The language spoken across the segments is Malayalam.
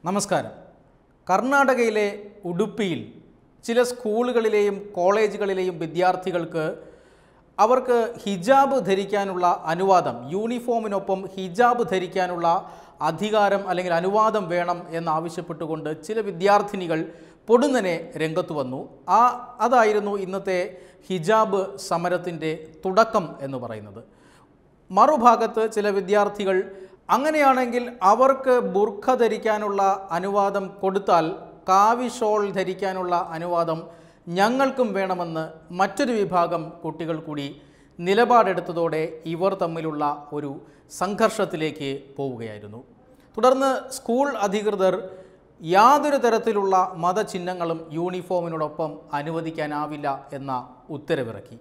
നമസ്കാരം കർണാടകയിലെ ഉടുപ്പിയിൽ ചില സ്കൂളുകളിലെയും കോളേജുകളിലെയും വിദ്യാർത്ഥികൾക്ക് അവർക്ക് ഹിജാബ് ധരിക്കാനുള്ള അനുവാദം യൂണിഫോമിനൊപ്പം ഹിജാബ് ധരിക്കാനുള്ള അധികാരം അല്ലെങ്കിൽ അനുവാദം വേണം എന്നാവശ്യപ്പെട്ടുകൊണ്ട് ചില വിദ്യാർത്ഥിനികൾ പൊടുന്നനെ രംഗത്ത് വന്നു ആ അതായിരുന്നു ഇന്നത്തെ ഹിജാബ് സമരത്തിൻ്റെ തുടക്കം എന്ന് പറയുന്നത് മറുഭാഗത്ത് ചില വിദ്യാർത്ഥികൾ അങ്ങനെയാണെങ്കിൽ അവർക്ക് ബുർഖ ധരിക്കാനുള്ള അനുവാദം കൊടുത്താൽ കാവി ഷോൾ ധരിക്കാനുള്ള അനുവാദം ഞങ്ങൾക്കും വേണമെന്ന് മറ്റൊരു വിഭാഗം കുട്ടികൾ കൂടി നിലപാടെടുത്തതോടെ ഇവർ തമ്മിലുള്ള ഒരു സംഘർഷത്തിലേക്ക് പോവുകയായിരുന്നു തുടർന്ന് സ്കൂൾ അധികൃതർ യാതൊരു തരത്തിലുള്ള മതചിഹ്നങ്ങളും യൂണിഫോമിനോടൊപ്പം അനുവദിക്കാനാവില്ല എന്ന ഉത്തരവിറക്കി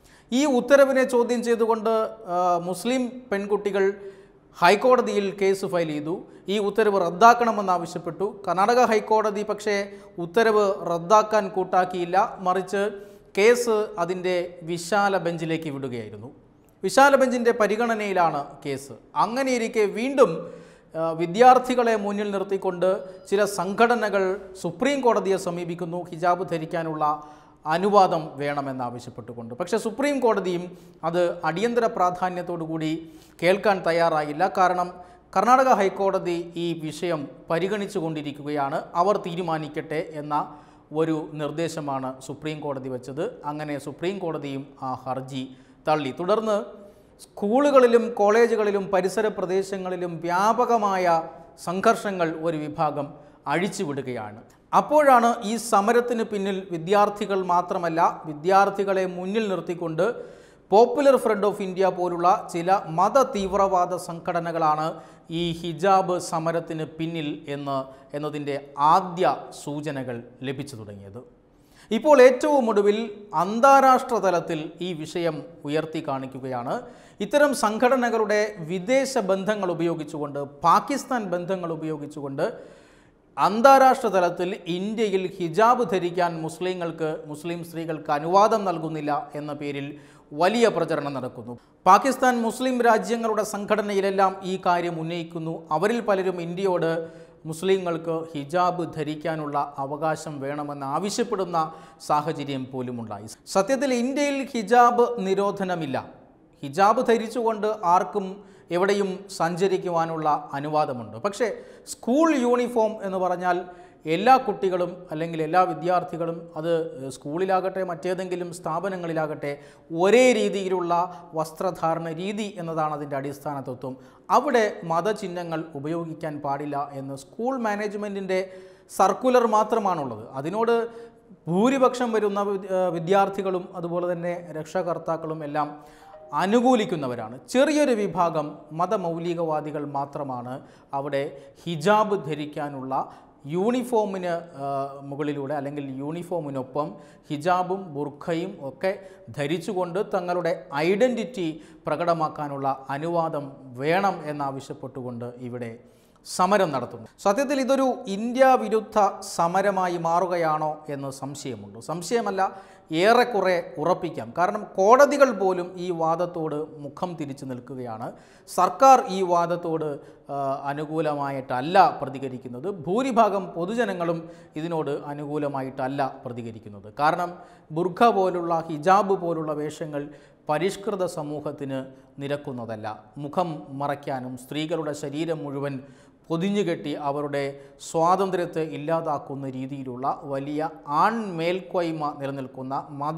ഈ ഉത്തരവിനെ ചോദ്യം ചെയ്തുകൊണ്ട് ആ, മുസ്ലിം പെൺകുട്ടികൾ ഹൈക്കോടതിയിൽ കേസ് ഫയൽ ചെയ്തു ഈ ഉത്തരവ് റദ്ദാക്കണമെന്നാവശ്യപ്പെട്ടു കർണാടക ഹൈക്കോടതി പക്ഷേ ഉത്തരവ് റദ്ദാക്കാൻ കൂട്ടാക്കിയില്ല മറിച്ച് കേസ് അതിൻ്റെ വിശാല ബെഞ്ചിലേക്ക് വിടുകയായിരുന്നു വിശാല ബെഞ്ചിൻ്റെ പരിഗണനയിലാണ് കേസ് അങ്ങനെയിരിക്കെ വീണ്ടും ആ, വിദ്യാർത്ഥികളെ മുന്നിൽ നിർത്തിക്കൊണ്ട് ചില സംഘടനകൾ സുപ്രീം കോടതിയെ സമീപിക്കുന്നു ഹിജാബ് ധരിക്കാനുള്ള അനുവാദം വേണമെന്നാവശ്യപ്പെട്ടുകൊണ്ട് പക്ഷേ സുപ്രീം കോടതിയും അത് അടിയന്തര പ്രാധാന്യത്തോടു കൂടി കേൾക്കാൻ തയ്യാറായില്ല കാരണം കർണാടക ഹൈക്കോടതി ഈ വിഷയം പരിഗണിച്ചു കൊണ്ടിരിക്കുകയാണ് അവർ തീരുമാനിക്കട്ടെ എന്ന ഒരു നിർദ്ദേശമാണ് സുപ്രീം കോടതി വെച്ചത് അങ്ങനെ സുപ്രീം കോടതിയും ആ ഹർജി തള്ളി തുടർന്ന് സ്കൂളുകളിലും കോളേജുകളിലും പരിസര പ്രദേശങ്ങളിലും വ്യാപകമായ സംഘർഷങ്ങൾ ഒരു വിഭാഗം അഴിച്ചുവിടുകയാണ് അപ്പോഴാണ് ഈ സമരത്തിന് പിന്നിൽ വിദ്യാർത്ഥികൾ മാത്രമല്ല വിദ്യാർത്ഥികളെ മുന്നിൽ നിർത്തിക്കൊണ്ട് പോപ്പുലർ ഫ്രണ്ട് ഓഫ് ഇന്ത്യ പോലുള്ള ചില മത തീവ്രവാദ സംഘടനകളാണ് ഈ ഹിജാബ് സമരത്തിന് പിന്നിൽ എന്ന് എന്നതിൻ്റെ ആദ്യ സൂചനകൾ ലഭിച്ചു തുടങ്ങിയത് ഇപ്പോൾ ഏറ്റവും ഒടുവിൽ അന്താരാഷ്ട്ര തലത്തിൽ ഈ വിഷയം ഉയർത്തി കാണിക്കുകയാണ് ഇത്തരം സംഘടനകളുടെ വിദേശ ബന്ധങ്ങൾ ഉപയോഗിച്ചുകൊണ്ട് പാകിസ്ഥാൻ ബന്ധങ്ങൾ ഉപയോഗിച്ചുകൊണ്ട് അന്താരാഷ്ട്ര തലത്തിൽ ഇന്ത്യയിൽ ഹിജാബ് ധരിക്കാൻ മുസ്ലിങ്ങൾക്ക് മുസ്ലിം സ്ത്രീകൾക്ക് അനുവാദം നൽകുന്നില്ല എന്ന പേരിൽ വലിയ പ്രചരണം നടക്കുന്നു പാകിസ്ഥാൻ മുസ്ലിം രാജ്യങ്ങളുടെ സംഘടനയിലെല്ലാം ഈ കാര്യം ഉന്നയിക്കുന്നു അവരിൽ പലരും ഇന്ത്യയോട് മുസ്ലിങ്ങൾക്ക് ഹിജാബ് ധരിക്കാനുള്ള അവകാശം വേണമെന്ന് ആവശ്യപ്പെടുന്ന സാഹചര്യം പോലുമുണ്ടായി സത്യത്തിൽ ഇന്ത്യയിൽ ഹിജാബ് നിരോധനമില്ല ഹിജാബ് ധരിച്ചുകൊണ്ട് ആർക്കും എവിടെയും സഞ്ചരിക്കുവാനുള്ള അനുവാദമുണ്ട് പക്ഷേ സ്കൂൾ യൂണിഫോം എന്ന് പറഞ്ഞാൽ എല്ലാ കുട്ടികളും അല്ലെങ്കിൽ എല്ലാ വിദ്യാർത്ഥികളും അത് സ്കൂളിലാകട്ടെ മറ്റേതെങ്കിലും സ്ഥാപനങ്ങളിലാകട്ടെ ഒരേ രീതിയിലുള്ള വസ്ത്രധാരണ രീതി എന്നതാണ് അതിൻ്റെ അടിസ്ഥാന തത്വം അവിടെ മതചിഹ്നങ്ങൾ ഉപയോഗിക്കാൻ പാടില്ല എന്ന് സ്കൂൾ മാനേജ്മെൻറ്റിൻ്റെ സർക്കുലർ മാത്രമാണുള്ളത് അതിനോട് ഭൂരിപക്ഷം വരുന്ന വി- ഏഹ് വിദ്യാർത്ഥികളും അതുപോലെ തന്നെ രക്ഷകർത്താക്കളും എല്ലാം അനുകൂലിക്കുന്നവരാണ് ചെറിയൊരു വിഭാഗം മതമൗലികവാദികൾ മാത്രമാണ് അവിടെ ഹിജാബ് ധരിക്കാനുള്ള യൂണിഫോമിന് ആ, മുകളിലൂടെ അല്ലെങ്കിൽ യൂണിഫോമിനൊപ്പം ഹിജാബും ബുർഖയും ഒക്കെ ധരിച്ചുകൊണ്ട് തങ്ങളുടെ ഐഡൻറ്റിറ്റി പ്രകടമാക്കാനുള്ള അനുവാദം വേണം എന്നാവശ്യപ്പെട്ടുകൊണ്ട് ഇവിടെ സമരം നടത്തുന്നു സത്യത്തിൽ ഇതൊരു ഇന്ത്യ വിരുദ്ധ സമരമായി മാറുകയാണോ എന്ന് സംശയമുണ്ട് സംശയമല്ല ഏറെക്കുറെ ഉറപ്പിക്കാം കാരണം കോടതികൾ പോലും ഈ വാദത്തോട് മുഖം തിരിച്ചു നിൽക്കുകയാണ് സർക്കാർ ഈ വാദത്തോട് ആ, അനുകൂലമായിട്ടല്ല പ്രതികരിക്കുന്നത് ഭൂരിഭാഗം പൊതുജനങ്ങളും ഇതിനോട് അനുകൂലമായിട്ടല്ല പ്രതികരിക്കുന്നത് കാരണം ബുർഖ പോലുള്ള ഹിജാബ് പോലുള്ള വേഷങ്ങൾ പരിഷ്കൃത സമൂഹത്തിന് നിരക്കുന്നതല്ല മുഖം മറയ്ക്കാനും സ്ത്രീകളുടെ ശരീരം മുഴുവൻ പൊതിഞ്ഞുകെട്ടി അവരുടെ സ്വാതന്ത്ര്യത്തെ ഇല്ലാതാക്കുന്ന രീതിയിലുള്ള വലിയ ആൺമേൽക്കോയ്മ നിലനിൽക്കുന്ന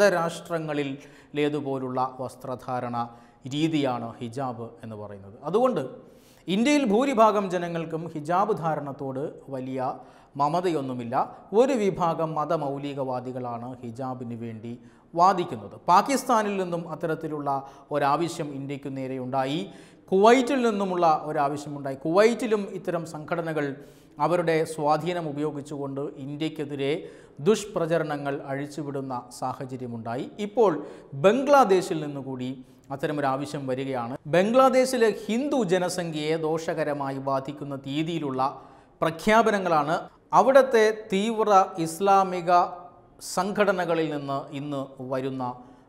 മതരാഷ്ട്രങ്ങളിലേതുപോലുള്ള വസ്ത്രധാരണ രീതിയാണ് ഹിജാബ് എന്ന് പറയുന്നത് അതുകൊണ്ട് ഇന്ത്യയിൽ ഭൂരിഭാഗം ജനങ്ങൾക്കും ഹിജാബ് ധാരണത്തോട് വലിയ മമതയൊന്നുമില്ല ഒരു വിഭാഗം മതമൗലികവാദികളാണ് ഹിജാബിന് വേണ്ടി വാദിക്കുന്നത് പാകിസ്ഥാനിൽ നിന്നും അത്തരത്തിലുള്ള ഒരാവശ്യം ഇന്ത്യക്കു നേരെ ഉണ്ടായി കുവൈറ്റിൽ നിന്നുമുള്ള ഒരാവശ്യമുണ്ടായി കുവൈറ്റിലും ഇത്തരം സംഘടനകൾ അവരുടെ സ്വാധീനം ഉപയോഗിച്ചുകൊണ്ട് ഇന്ത്യക്കെതിരെ ദുഷ്പ്രചരണങ്ങൾ അഴിച്ചുവിടുന്ന സാഹചര്യമുണ്ടായി ഇപ്പോൾ ബംഗ്ലാദേശിൽ നിന്നുകൂടി അത്തരമൊരു ആവശ്യം വരികയാണ് ബംഗ്ലാദേശിലെ ഹിന്ദു ജനസംഖ്യയെ ദോഷകരമായി ബാധിക്കുന്ന രീതിയിലുള്ള പ്രഖ്യാപനങ്ങളാണ് അവിടുത്തെ തീവ്ര ഇസ്ലാമിക സംഘടനകളിൽ നിന്ന് ഇന്ന് വരുന്ന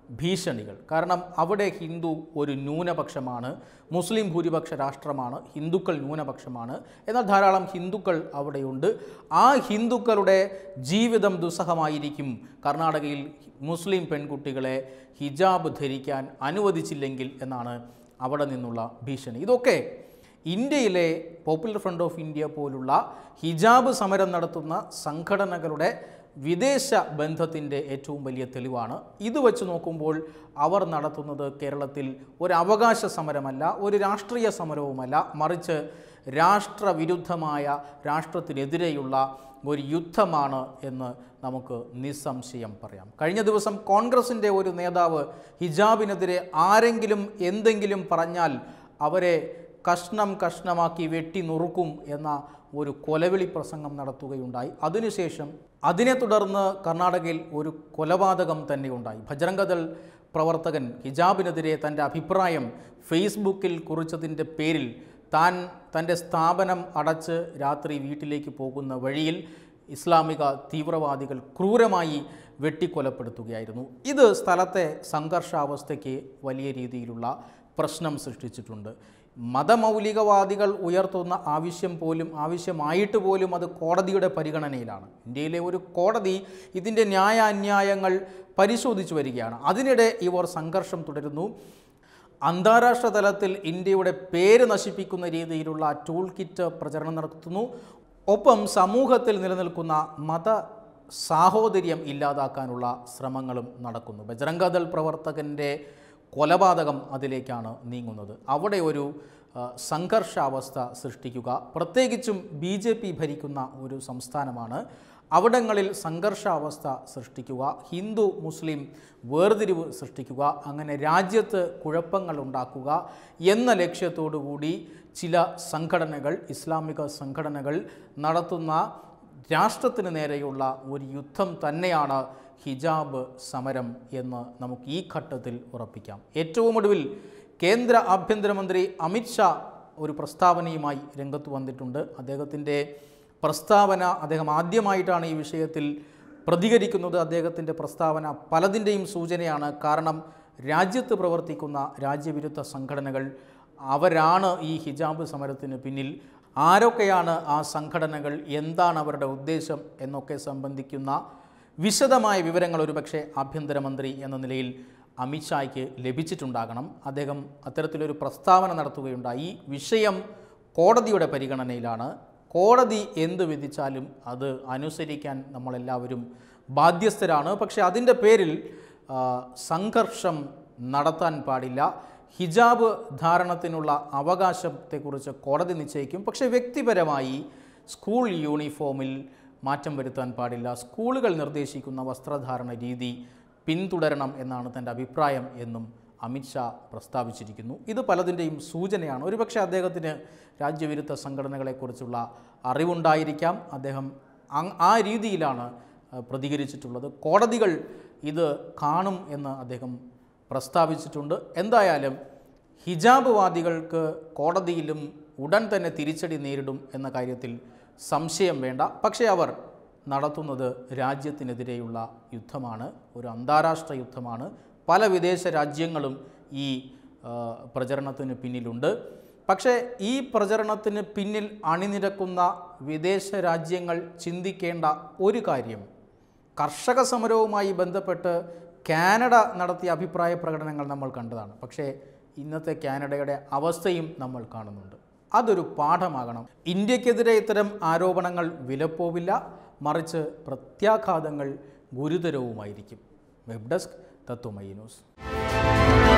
ഭീഷണികൾ കാരണം അവിടെ ഹിന്ദു ഒരു ന്യൂനപക്ഷമാണ് മുസ്ലിം ഭൂരിപക്ഷ രാഷ്ട്രമാണ് ഹിന്ദുക്കൾ ന്യൂനപക്ഷമാണ് എന്നാൽ ധാരാളം ഹിന്ദുക്കൾ അവിടെയുണ്ട് ആ ഹിന്ദുക്കളുടെ ജീവിതം ദുസ്സഹമായിരിക്കും കർണാടകയിൽ മുസ്ലിം പെൺകുട്ടികളെ ഹിജാബ് ധരിക്കാൻ അനുവദിച്ചില്ലെങ്കിൽ എന്നാണ് അവിടെ നിന്നുള്ള ഭീഷണി ഇതൊക്കെ ഇന്ത്യയിലെ പോപ്പുലർ ഫ്രണ്ട് ഓഫ് ഇന്ത്യ പോലുള്ള ഹിജാബ് സമരം നടത്തുന്ന സംഘടനകളുടെ വിദേശ ബന്ധത്തിൻ്റെ ഏറ്റവും വലിയ തെളിവാണ് ഇത് വെച്ച് നോക്കുമ്പോൾ അവർ നടത്തുന്നത് കേരളത്തിൽ ഒരു അവകാശ സമരമല്ല ഒരു രാഷ്ട്രീയ സമരവുമല്ല മറിച്ച് രാഷ്ട്രവിരുദ്ധമായ രാഷ്ട്രത്തിനെതിരെയുള്ള ഒരു യുദ്ധമാണ് എന്ന് നമുക്ക് നിസ്സംശയം പറയാം കഴിഞ്ഞ ദിവസം കോൺഗ്രസിൻ്റെ ഒരു നേതാവ് ഹിജാബിനെതിരെ ആരെങ്കിലും എന്തെങ്കിലും പറഞ്ഞാൽ അവരെ കഷ്ണം കഷ്ണമാക്കി വെട്ടി നുറുക്കും എന്ന ഒരു കൊലവിളി പ്രസംഗം നടത്തുകയുണ്ടായി അതിനുശേഷം അതിനെ തുടർന്ന് കർണാടകയിൽ ഒരു കൊലപാതകം തന്നെ ഉണ്ടായി ഭജരംഗദൾ പ്രവർത്തകൻ ഹിജാബിനെതിരെ തൻ്റെ അഭിപ്രായം ഫേസ്ബുക്കിൽ കുറിച്ചതിൻ്റെ പേരിൽ താൻ തൻ്റെ സ്ഥാപനം അടച്ച് രാത്രി വീട്ടിലേക്ക് പോകുന്ന വഴിയിൽ ഇസ്ലാമിക തീവ്രവാദികൾ ക്രൂരമായി വെട്ടിക്കൊലപ്പെടുത്തുകയായിരുന്നു ഇത് സ്ഥലത്തെ സംഘർഷാവസ്ഥയ്ക്ക് വലിയ രീതിയിലുള്ള പ്രശ്നം സൃഷ്ടിച്ചിട്ടുണ്ട് മതമൗലികവാദികൾ ഉയർത്തുന്ന ആവശ്യം പോലും ആവശ്യമായിട്ട് പോലും അത് കോടതിയുടെ പരിഗണനയിലാണ് ഇന്ത്യയിലെ ഒരു കോടതി ഇതിൻ്റെ ന്യായ അന്യായങ്ങൾ പരിശോധിച്ചു വരികയാണ് അതിനിടെ ഇവർ സംഘർഷം തുടരുന്നു അന്താരാഷ്ട്ര തലത്തിൽ ഇന്ത്യയുടെ പേര് നശിപ്പിക്കുന്ന രീതിയിലുള്ള ടൂൾ കിറ്റ് പ്രചരണം നടത്തുന്നു ഒപ്പം സമൂഹത്തിൽ നിലനിൽക്കുന്ന മത സാഹോദര്യം ഇല്ലാതാക്കാനുള്ള ശ്രമങ്ങളും നടക്കുന്നു ബജറംഗദൾ പ്രവർത്തകൻ്റെ കൊലപാതകം അതിലേക്കാണ് നീങ്ങുന്നത് അവിടെ ഒരു ആ, സംഘർഷാവസ്ഥ സൃഷ്ടിക്കുക പ്രത്യേകിച്ചും ബി ജെ പി ഭരിക്കുന്ന ഒരു സംസ്ഥാനമാണ് അവിടങ്ങളിൽ സംഘർഷാവസ്ഥ സൃഷ്ടിക്കുക ഹിന്ദു മുസ്ലിം വേർതിരിവ് സൃഷ്ടിക്കുക അങ്ങനെ രാജ്യത്ത് കുഴപ്പങ്ങൾ ഉണ്ടാക്കുക എന്ന ലക്ഷ്യത്തോടു കൂടി ചില സംഘടനകൾ ഇസ്ലാമിക സംഘടനകൾ നടത്തുന്ന രാഷ്ട്രത്തിന് നേരെയുള്ള ഒരു യുദ്ധം തന്നെയാണ് ഹിജാബ് സമരം എന്ന് നമുക്ക് ഈ ഘട്ടത്തിൽ ഉറപ്പിക്കാം ഏറ്റവും ഒടുവിൽ കേന്ദ്ര ആഭ്യന്തരമന്ത്രി അമിത്ഷാ ഒരു പ്രസ്താവനയുമായി രംഗത്ത് വന്നിട്ടുണ്ട് അദ്ദേഹത്തിൻ്റെ പ്രസ്താവന അദ്ദേഹം ആദ്യമായിട്ടാണ് ഈ വിഷയത്തിൽ പ്രതികരിക്കുന്നത് അദ്ദേഹത്തിൻ്റെ പ്രസ്താവന പലതിൻ്റെയും സൂചനയാണ് കാരണം രാജ്യത്ത് പ്രവർത്തിക്കുന്ന രാജ്യവിരുദ്ധ സംഘടനകൾ അവരാണ് ഈ ഹിജാബ് സമരത്തിന് പിന്നിൽ ആരൊക്കെയാണ് ആ സംഘടനകൾ എന്താണ് അവരുടെ ഉദ്ദേശം എന്നൊക്കെ സംബന്ധിക്കുന്ന വിശദമായ വിവരങ്ങൾ ഒരുപക്ഷെ ആഭ്യന്തരമന്ത്രി എന്ന നിലയിൽ അമിത്ഷായ്ക്ക് ലഭിച്ചിട്ടുണ്ടാകണം അദ്ദേഹം അത്തരത്തിലൊരു പ്രസ്താവന നടത്തുകയുണ്ടായി ഈ വിഷയം കോടതിയുടെ പരിഗണനയിലാണ് കോടതി എന്ത് വിധിച്ചാലും അത് അനുസരിക്കാൻ നമ്മളെല്ലാവരും ബാധ്യസ്ഥരാണ് പക്ഷേ അതിൻ്റെ പേരിൽ ആ, സംഘർഷം നടത്താൻ പാടില്ല ഹിജാബ് ധാരണത്തിനുള്ള അവകാശത്തെക്കുറിച്ച് കോടതി നിശ്ചയിക്കും പക്ഷേ വ്യക്തിപരമായി സ്കൂൾ യൂണിഫോമിൽ മാറ്റം വരുത്താൻ പാടില്ല സ്കൂളുകൾ നിർദ്ദേശിക്കുന്ന വസ്ത്രധാരണ രീതി പിന്തുടരണം എന്നാണ് തൻ്റെ അഭിപ്രായം എന്നും അമിത്ഷാ പ്രസ്താവിച്ചിരിക്കുന്നു ഇത് പലതിൻ്റെയും സൂചനയാണ് ഒരുപക്ഷെ അദ്ദേഹത്തിന് രാജ്യവിരുദ്ധ സംഘടനകളെക്കുറിച്ചുള്ള അറിവുണ്ടായിരിക്കാം അദ്ദേഹം അങ്- ആ രീതിയിലാണ് ആ, പ്രതികരിച്ചിട്ടുള്ളത് കോടതികൾ ഇത് കാണും എന്ന് അദ്ദേഹം പ്രസ്താവിച്ചിട്ടുണ്ട് എന്തായാലും ഹിജാബ് വാദികൾക്ക് കോടതിയിലും ഉടൻ തന്നെ തിരിച്ചടി നേരിടും എന്ന കാര്യത്തിൽ സംശയം വേണ്ട പക്ഷേ അവർ നടത്തുന്നത് രാജ്യത്തിനെതിരെയുള്ള യുദ്ധമാണ് ഒരു അന്താരാഷ്ട്ര യുദ്ധമാണ് പല വിദേശ രാജ്യങ്ങളും ഈ ആ, പ്രചരണത്തിന് പിന്നിലുണ്ട് പക്ഷേ ഈ പ്രചരണത്തിന് പിന്നിൽ അണിനിരക്കുന്ന വിദേശ രാജ്യങ്ങൾ ചിന്തിക്കേണ്ട ഒരു കാര്യം കർഷക സമരവുമായി ബന്ധപ്പെട്ട് കാനഡ നടത്തിയ അഭിപ്രായ പ്രകടനങ്ങൾ നമ്മൾ കണ്ടതാണ് പക്ഷേ ഇന്നത്തെ കാനഡയുടെ അവസ്ഥയും നമ്മൾ കാണുന്നുണ്ട് അതൊരു പാഠമാകണം ഇന്ത്യക്കെതിരെ ഇത്തരം ആരോപണങ്ങൾ വിലപ്പോവില്ല മറിച്ച് പ്രത്യാഘാതങ്ങൾ ഗുരുതരവുമായിരിക്കും വെബ് ഡെസ്ക് തത്വമയി ന്യൂസ്